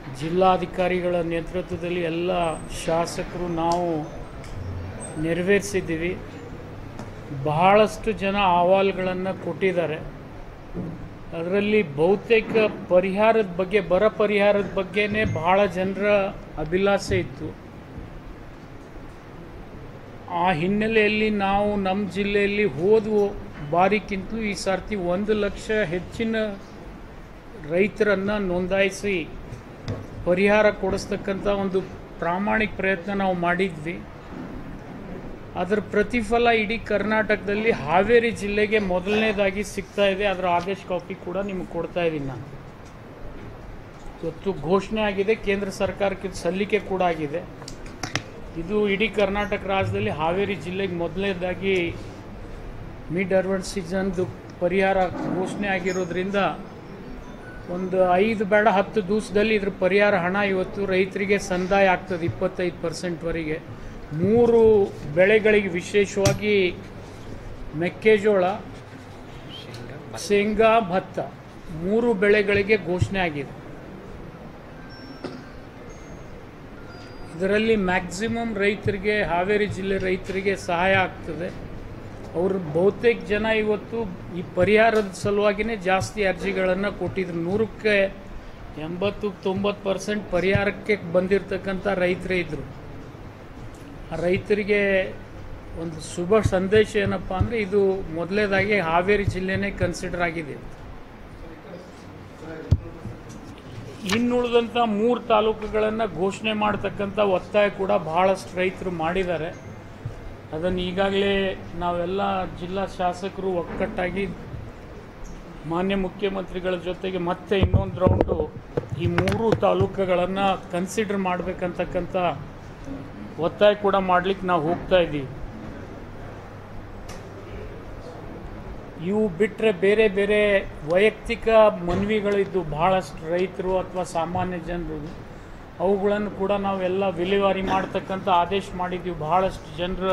ಜಿಲ್ಲಾಧಿಕಾರಿಗಳ ನೇತೃತ್ವದಲ್ಲಿ ಎಲ್ಲ ಶಾಸಕರು ನಾವು ನೆರವೇರಿಸಿದ್ದೀವಿ ಬಹಳಷ್ಟು ಜನ ಅಹವಾಲುಗಳನ್ನು ಕೊಟ್ಟಿದ್ದಾರೆ ಅದರಲ್ಲಿ ಬಹುತೇಕ ಪರಿಹಾರದ ಬಗ್ಗೆ ಬರ ಪರಿಹಾರದ ಬಗ್ಗೆನೇ ಬಹಳ ಜನರ ಅಭಿಲಾಷೆ ಇತ್ತು ಆ ಹಿನ್ನೆಲೆಯಲ್ಲಿ ನಾವು ನಮ್ಮ ಜಿಲ್ಲೆಯಲ್ಲಿ ಹೋದ ಬಾರಿಗಿಂತಲೂ ಈ ಸರ್ತಿ ಒಂದು ಲಕ್ಷ ಹೆಚ್ಚಿನ ರೈತರನ್ನು ನೋಂದಾಯಿಸಿ ಪರಿಹಾರ ಕೊಡಿಸ್ತಕ್ಕಂಥ ಒಂದು ಪ್ರಾಮಾಣಿಕ ಪ್ರಯತ್ನ ನಾವು ಮಾಡಿದ್ವಿ ಅದರ ಪ್ರತಿಫಲ ಇಡೀ ಕರ್ನಾಟಕದಲ್ಲಿ ಹಾವೇರಿ ಜಿಲ್ಲೆಗೆ ಮೊದಲನೇದಾಗಿ ಸಿಗ್ತಾ ಇದೆ ಅದರ ಆದೇಶ ಕಾಪಿ ಕೂಡ ನಿಮಗೆ ಕೊಡ್ತಾ ಇದ್ದೀನಿ ನಾನು ಇವತ್ತು ಘೋಷಣೆ ಆಗಿದೆ ಕೇಂದ್ರ ಸರ್ಕಾರಕ್ಕೆ ಸಲ್ಲಿಕೆ ಕೂಡ ಆಗಿದೆ ಇದು ಇಡೀ ಕರ್ನಾಟಕ ರಾಜ್ಯದಲ್ಲಿ ಹಾವೇರಿ ಜಿಲ್ಲೆಗೆ ಮೊದಲನೇದಾಗಿ ಮಿಡ್ ಅರ್ಬನ್ ಸೀಸನ್ದು ಪರಿಹಾರ ಘೋಷಣೆ ಆಗಿರೋದ್ರಿಂದ ಒಂದು ಐದು ಬೇಡ ಹತ್ತು ದಿವಸದಲ್ಲಿ ಇದ್ರ ಪರಿಹಾರ ಹಣ ಇವತ್ತು ರೈತರಿಗೆ ಸಂದಾಯ ಆಗ್ತದೆ ಇಪ್ಪತ್ತೈದು ಪರ್ಸೆಂಟ್ವರೆಗೆ ಮೂರು ಬೆಳೆಗಳಿಗೆ ವಿಶೇಷವಾಗಿ ಮೆಕ್ಕೆಜೋಳ ಶೇಂಗಾ ಭತ್ತ ಮೂರು ಬೆಳೆಗಳಿಗೆ ಘೋಷಣೆ ಆಗಿದೆ ಇದರಲ್ಲಿ ಮ್ಯಾಕ್ಸಿಮಮ್ ರೈತರಿಗೆ ಹಾವೇರಿ ಜಿಲ್ಲೆ ರೈತರಿಗೆ ಸಹಾಯ ಆಗ್ತದೆ ಅವರು ಬಹುತೇಕ ಜನ ಇವತ್ತು ಈ ಪರಿಹಾರದ ಸಲುವಾಗಿನೇ ಜಾಸ್ತಿ ಅರ್ಜಿಗಳನ್ನು ಕೊಟ್ಟಿದ್ರು ನೂರಕ್ಕೆ ಎಂಬತ್ತು ತೊಂಬತ್ತು ಪರ್ಸೆಂಟ್ ಪರಿಹಾರಕ್ಕೆ ಬಂದಿರತಕ್ಕಂಥ ರೈತರೇ ಇದ್ದರು ಆ ರೈತರಿಗೆ ಒಂದು ಶುಭ ಸಂದೇಶ ಏನಪ್ಪ ಅಂದರೆ ಇದು ಮೊದಲೇದಾಗಿ ಹಾವೇರಿ ಜಿಲ್ಲೆನೇ ಕನ್ಸಿಡರ್ ಆಗಿದೆ ಇನ್ನುಳಿದಂಥ ಮೂರು ತಾಲೂಕುಗಳನ್ನು ಘೋಷಣೆ ಮಾಡ್ತಕ್ಕಂಥ ಒತ್ತಾಯ ಕೂಡ ಬಹಳಷ್ಟು ರೈತರು ಮಾಡಿದ್ದಾರೆ ಅದನ್ನು ಈಗಾಗಲೇ ನಾವೆಲ್ಲ ಜಿಲ್ಲಾ ಶಾಸಕರು ಒಕ್ಕಟ್ಟಾಗಿ ಮಾನ್ಯ ಮುಖ್ಯಮಂತ್ರಿಗಳ ಜೊತೆಗೆ ಮತ್ತೆ ಇನ್ನೊಂದು ರೌಂಡು ಈ ಮೂರು ತಾಲೂಕುಗಳನ್ನು ಕನ್ಸಿಡರ್ ಮಾಡಬೇಕಂತಕ್ಕಂಥ ಒತ್ತಾಯ ಕೂಡ ಮಾಡಲಿಕ್ಕೆ ನಾವು ಹೋಗ್ತಾ ಇದ್ದೀವಿ ಇವು ಬಿಟ್ಟರೆ ಬೇರೆ ಬೇರೆ ವೈಯಕ್ತಿಕ ಮನವಿಗಳಿದ್ದು ಬಹಳಷ್ಟು ರೈತರು ಅಥವಾ ಸಾಮಾನ್ಯ ಜನರು ಅವುಗಳನ್ನು ಕೂಡ ನಾವೆಲ್ಲ ವಿಲೇವಾರಿ ಮಾಡ್ತಕ್ಕಂಥ ಆದೇಶ ಮಾಡಿದ್ದೀವಿ ಬಹಳಷ್ಟು ಜನರ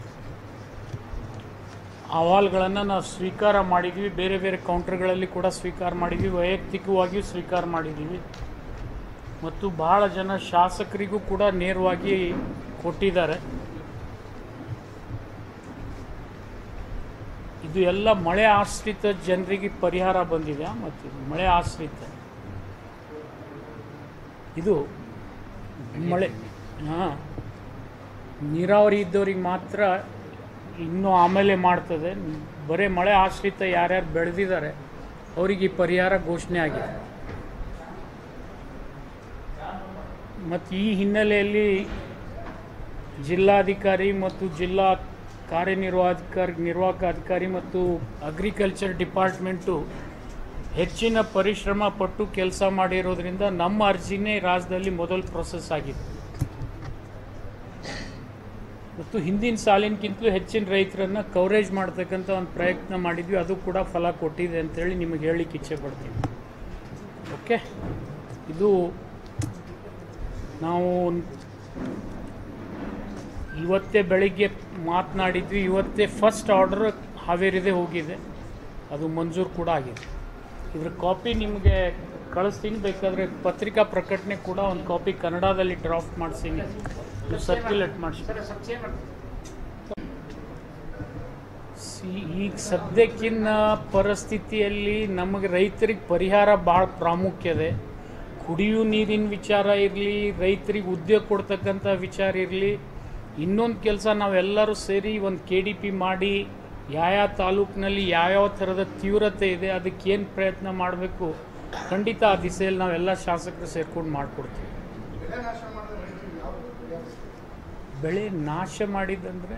ಅಹವಾಲುಗಳನ್ನು ನಾವು ಸ್ವೀಕಾರ ಮಾಡಿದ್ವಿ ಬೇರೆ ಬೇರೆ ಕೌಂಟರ್ಗಳಲ್ಲಿ ಕೂಡ ಸ್ವೀಕಾರ ಮಾಡಿದ್ವಿ ವೈಯಕ್ತಿಕವಾಗಿಯೂ ಸ್ವೀಕಾರ ಮಾಡಿದ್ದೀವಿ ಮತ್ತು ಬಹಳ ಜನ ಶಾಸಕರಿಗೂ ಕೂಡ ನೇರವಾಗಿ ಕೊಟ್ಟಿದ್ದಾರೆ ಇದು ಎಲ್ಲ ಮಳೆ ಆಶ್ರಿತ ಜನರಿಗೆ ಪರಿಹಾರ ಬಂದಿದೆ ಮತ್ತು ಮಳೆ ಆಶ್ರಿತ ಇದು ಮಳೆ ಹಾಂ ನೀರಾವರಿ ಇದ್ದವ್ರಿಗೆ ಮಾತ್ರ ಇನ್ನೂ ಆಮೇಲೆ ಮಾಡ್ತದೆ ಬರೀ ಮಳೆ ಆಶ್ರಿತ ಯಾರ್ಯಾರು ಬೆಳೆದಿದ್ದಾರೆ ಅವರಿಗೆ ಈ ಪರಿಹಾರ ಘೋಷಣೆ ಆಗಿದೆ ಮತ್ತು ಈ ಹಿನ್ನೆಲೆಯಲ್ಲಿ ಜಿಲ್ಲಾಧಿಕಾರಿ ಮತ್ತು ಜಿಲ್ಲಾ ಕಾರ್ಯನಿರ್ವಾಹಕ ನಿರ್ವಾಹಕ ಅಧಿಕಾರಿ ಮತ್ತು ಅಗ್ರಿಕಲ್ಚರ್ ಡಿಪಾರ್ಟ್ಮೆಂಟು ಹೆಚ್ಚಿನ ಪರಿಶ್ರಮ ಪಟ್ಟು ಕೆಲಸ ಮಾಡಿರೋದ್ರಿಂದ ನಮ್ಮ ಅರ್ಜಿನೇ ರಾಜ್ಯದಲ್ಲಿ ಮೊದಲ ಪ್ರೊಸೆಸ್ ಆಗಿದೆ ಮತ್ತು ಹಿಂದಿನ ಸಾಲಿನಕ್ಕಿಂತಲೂ ಹೆಚ್ಚಿನ ರೈತರನ್ನು ಕವರೇಜ್ ಮಾಡ್ತಕ್ಕಂಥ ಒಂದು ಪ್ರಯತ್ನ ಮಾಡಿದ್ವಿ ಅದು ಕೂಡ ಫಲ ಕೊಟ್ಟಿದೆ ಅಂತೇಳಿ ನಿಮಗೆ ಹೇಳಲಿಕ್ಕೆ ಇಚ್ಛೆ ಪಡ್ತೀನಿ ಓಕೆ ಇದು ನಾವು ಇವತ್ತೇ ಬೆಳಿಗ್ಗೆ ಮಾತನಾಡಿದ್ವಿ ಇವತ್ತೇ ಫಸ್ಟ್ ಆರ್ಡರ್ ಹಾವೇರಿದೆ ಹೋಗಿದೆ ಅದು ಮಂಜೂರು ಕೂಡ ಆಗಿದೆ ಇದ್ರ ಕಾಪಿ ನಿಮಗೆ ಕಳಿಸ್ತೀನಿ ಬೇಕಾದರೆ ಪತ್ರಿಕಾ ಪ್ರಕಟಣೆ ಕೂಡ ಒಂದು ಕಾಪಿ ಕನ್ನಡದಲ್ಲಿ ಡ್ರಾಫ್ಟ್ ಮಾಡಿಸ್ತೀನಿ ನೀವು ಸರ್ಕ್ಯುಲೇಟ್ ಮಾಡಿಸಿ ಸಿ- ಈಗ ಸದ್ಯಕ್ಕಿನ್ನ ಪರಿಸ್ಥಿತಿಯಲ್ಲಿ ನಮಗೆ ರೈತರಿಗೆ ಪರಿಹಾರ ಭಾಳ ಪ್ರಾಮುಖ್ಯತೆ ಕುಡಿಯೋ ನೀರಿನ ವಿಚಾರ ಇರಲಿ ರೈತರಿಗೆ ಉದ್ಯೋಗ ಕೊಡ್ತಕ್ಕಂಥ ವಿಚಾರ ಇರಲಿ ಇನ್ನೊಂದು ಕೆಲಸ ನಾವೆಲ್ಲರೂ ಸೇರಿ ಒಂದು ಕೆ ಡಿ ಪಿ ಮಾಡಿ ಯಾವ್ಯಾವ ತಾಲೂಕಿನಲ್ಲಿ ಯಾವ್ಯಾವ ಥರದ ತೀವ್ರತೆ ಇದೆ ಅದಕ್ಕೆ ಏನು ಪ್ರಯತ್ನ ಮಾಡಬೇಕು ಖಂಡಿತ ಆ ದಿಸೆಯಲ್ಲಿ ನಾವೆಲ್ಲ ಶಾಸಕರು ಸೇರ್ಕೊಂಡು ಮಾಡಿಕೊಡ್ತೀವಿ ಬೆಳೆ ನಾಶ ಮಾಡಿದಂದರೆ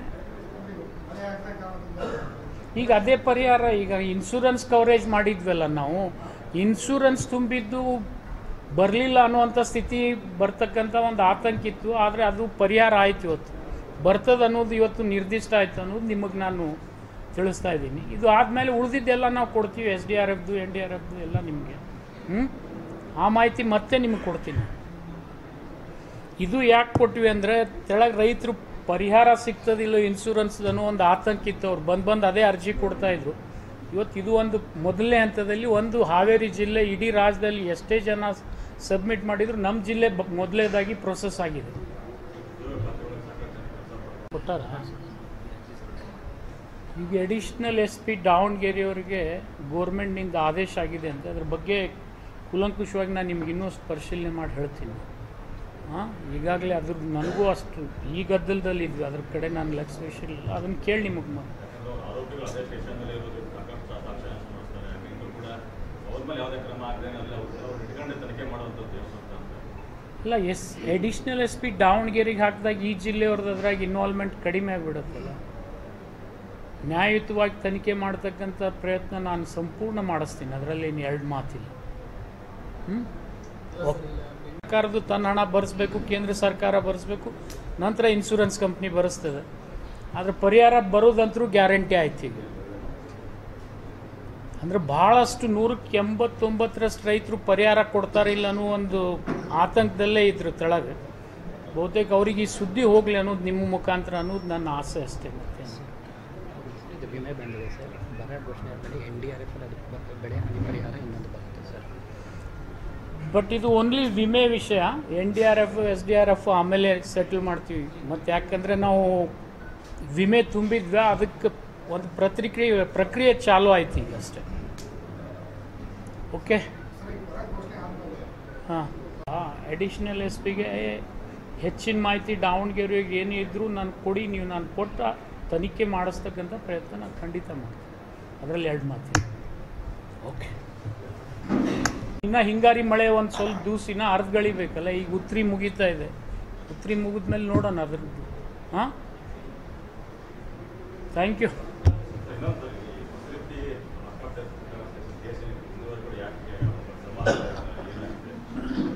ಈಗ ಅದೇ ಪರಿಹಾರ ಈಗ ಇನ್ಶೂರೆನ್ಸ್ ಕವರೇಜ್ ಮಾಡಿದ್ವಲ್ಲ ನಾವು ಇನ್ಶೂರೆನ್ಸ್ ತುಂಬಿದ್ದು ಬರಲಿಲ್ಲ ಅನ್ನುವಂಥ ಸ್ಥಿತಿ ಬರ್ತಕ್ಕಂಥ ಒಂದು ಆತಂಕ ಇತ್ತು ಆದರೆ ಅದು ಪರಿಹಾರ ಆಯ್ತು ಇವತ್ತು ಬರ್ತದೆ ಅನ್ನೋದು ಇವತ್ತು ನಿರ್ದಿಷ್ಟ ಆಯ್ತು ಅನ್ನೋದು ನಿಮಗೆ ನಾನು ತಿಳಿಸ್ತಾ ಇದ್ದೀನಿ ಇದು ಆದಮೇಲೆ ಉಳಿದಿದ್ದೆಲ್ಲ ನಾವು ಕೊಡ್ತೀವಿ ಎಸ್ ಡಿ ಆರ್ ಎಫ್ದು ಎನ್ ಡಿ ಆರ್ ಎಫ್ದು ಎಲ್ಲ ನಿಮಗೆ ಹ್ಞೂ ಆ ಮಾಹಿತಿ ಮತ್ತೆ ನಿಮಗೆ ಕೊಡ್ತೀನಿ ಇದು ಯಾಕೆ ಕೊಟ್ವಿ ಅಂದರೆ ತೆಳಗೆ ರೈತರು ಪರಿಹಾರ ಸಿಗ್ತದಿಲ್ಲ ಇನ್ಶೂರೆನ್ಸ್ ಅನ್ನೋ ಒಂದು ಆತಂಕ ಇತ್ತು ಅವ್ರು ಬಂದು ಬಂದು ಅದೇ ಅರ್ಜಿ ಕೊಡ್ತಾ ಇದ್ರು ಇವತ್ತು ಇದು ಒಂದು ಮೊದಲನೇ ಹಂತದಲ್ಲಿ ಒಂದು ಹಾವೇರಿ ಜಿಲ್ಲೆ ಇಡೀ ರಾಜ್ಯದಲ್ಲಿ ಎಷ್ಟೇ ಜನ ಸಬ್ಮಿಟ್ ಮಾಡಿದ್ರು ನಮ್ಮ ಜಿಲ್ಲೆ ಬ ಮೊದಲೇದಾಗಿ ಪ್ರೊಸೆಸ್ ಆಗಿದೆ ಕೊಟ್ಟಾರ ಈಗ ಎಡಿಷ್ನಲ್ ಎಸ್ ಪಿ ದಾವಣಗೆರೆಯವರಿಗೆ ಗೋರ್ಮೆಂಟ್ನಿಂದ ಆದೇಶ ಆಗಿದೆ ಅಂತ ಅದ್ರ ಬಗ್ಗೆ ಕೂಲಂಕುಷವಾಗಿ ನಾನು ನಿಮ್ಗೆ ಇನ್ನೂ ಪರಿಶೀಲನೆ ಮಾಡಿ ಹೇಳ್ತೀನಿ ಹಾಂ ಈಗಾಗಲೇ ಅದ್ರ ನನಗೂ ಅಷ್ಟು ಈ ಗದ್ದಲದಲ್ಲಿ ಇದ್ವಿ ಅದ್ರ ಕಡೆ ನಾನು ಲಕ್ಷ ವಿಷಯ ಇಲ್ಲ ಅದನ್ನು ಕೇಳಿ ನಿಮಗೆ ಮ- ಆರೋಪಿಗಳು ಅದೇ ಸ್ಟೇಷನ್ನಲ್ಲಿ ಇರೋದು ಸಾಕಷ್ಟು ಸಾಕ್ಷ್ಯ ಮಾಡಿಸ್ತಾರೆ ಇನ್ನೂ ಕೂಡ ಅವ್ರ ಮೇಲೆ ಯಾವುದೇ ಕ್ರಮ ಆಗದೇನೆ ಅಲ್ಲಿ ಅವ್ರು ಅವ್ರು ಇಟ್ಕೊಂಡೆ ತನಿಖೆ ಮಾಡುವಂಥದ್ದು ಅಂತ ಅಂತ ಅಲ್ಲ ಎಸ್ ಎಡಿಷ್ನಲ್ ಎಸ್ ಪಿ ದಾವಣಗೆರೆಗೆ ಹಾಕಿದಾಗ ಈ ಜಿಲ್ಲೆಯವ್ರದ್ದು ಅದ್ರಾಗ ಇನ್ವಾಲ್ವ್ಮೆಂಟ್ ಕಡಿಮೆ ಆಗಿಬಿಡುತ್ತಲ್ಲ ನ್ಯಾಯಯುತವಾಗಿ ತನಿಖೆ ಮಾಡ್ತಕ್ಕಂಥ ಪ್ರಯತ್ನ ನಾನು ಸಂಪೂರ್ಣ ಮಾಡಿಸ್ತೀನಿ ಅದರಲ್ಲಿ ಇನ್ನು ಎರಡು ಮಾತಿಲ್ಲ ಹ್ಞೂ ಸರ್ಕಾರದ್ದು ತನ್ನ ಹಣ ಭರಿಸ್ಬೇಕು ಕೇಂದ್ರ ಸರ್ಕಾರ ಭರಿಸ್ಬೇಕು ನಂತರ ಇನ್ಶೂರೆನ್ಸ್ ಕಂಪ್ನಿ ಭರಿಸ್ತದೆ ಆದರೆ ಪರಿಹಾರ ಬರೋದಂತರೂ ಗ್ಯಾರಂಟಿ ಆಯ್ತು ಈಗ ಅಂದರೆ ಭಾಳಷ್ಟು ನೂರಕ್ಕೆ ಎಂಬತ್ತೊಂಬತ್ತರಷ್ಟು ರೈತರು ಪರಿಹಾರ ಕೊಡ್ತಾರೆ ಇಲ್ಲ ಅನ್ನೋ ಒಂದು ಆತಂಕದಲ್ಲೇ ಇದ್ರು ತೆಳಗೆ ಬಹುತೇಕ ಅವ್ರಿಗೆ ಈ ಸುದ್ದಿ ಹೋಗಲಿ ಅನ್ನೋದು ನಿಮ್ಮ ಮುಖಾಂತರ ಅನ್ನೋದು ನನ್ನ ಆಸೆ ಅಷ್ಟೇ ಮತ್ತೆ ಇದು ವಿಮೆ ಬಂದಿದೆ ಸರ್ ಬರ ಘೋಷಣೆ ಆದಮೇಲೆ ಎನ್ ಡಿ ಆರ್ ಎಫ್ ಅಲ್ಲಿ ಅದಕ್ಕೆ ಬ- ಬೆಳೆ ಹಾನಿ ಪರಿಹಾರ ಇನ್ನೊಂದು ಬರುತ್ತೆ ಸರ್ ಬಟ್ ಇದು ಓನ್ಲಿ ವಿಮೆ ವಿಷಯ N D R F S D R F ಆಮೇಲೆ ಸೆಟಲ್ ಮಾಡ್ತೀವಿ ಮತ್ತು ಯಾಕಂದರೆ ನಾವು ವಿಮೆ ತುಂಬಿದ್ವಿ ಅದಕ್ಕೆ ಒಂದು ಪ್ರತಿಕ್ರಿಯೆ ಪ್ರಕ್ರಿಯೆ ಚಾಲು ಆಯ್ತು ಈಗ ಅಷ್ಟೇ ಓಕೆ ಹಾಂ ಹಾಂ ಅಡಿಷ್ನಲ್ ಎಸ್ ಪಿಗೆ ಹೆಚ್ಚಿನ ಮಾಹಿತಿ ದಾವಣಗೆರೆಗೆ ಏನೇ ಇದ್ದರೂ ನಾನು ಕೊಡಿ ನೀವು ನಾನು ಕೊಟ್ಟ ತನಿಖೆ ಮಾಡಿಸ್ತಕ್ಕಂಥ ಪ್ರಯತ್ನ ನಾನು ಖಂಡಿತ ಮಾಡ್ತೀನಿ ಅದರಲ್ಲಿ ಎರಡು ಮಾತು ಓಕೆ ಇನ್ನು ಹಿಂಗಾರಿ ಮಳೆ ಒಂದು ಸ್ವಲ್ಪ ದಿವಸ ಇನ್ನ ಅರ್ಧಗಳಿಬೇಕಲ್ಲ ಈಗ ಉತ್ರಿ ಮುಗೀತಾ ಇದೆ ಉತ್ರಿ ಮುಗಿದ್ಮೇಲೆ ನೋಡೋಣ ಅದ್ರದ್ದು ಹಾಂ ಥ್ಯಾಂಕ್ ಯು ಇನ್ನೊಂದು ಈ ಮುಸ್ಲಿಂ ಆತ್ಮಹತ್ಯೆ ಕೇಸ್ ಇನ್ನೂವರೆಗೂ ಯಾಕೆ ಸಮಾಧಾನ ಏನಾಗಿದೆ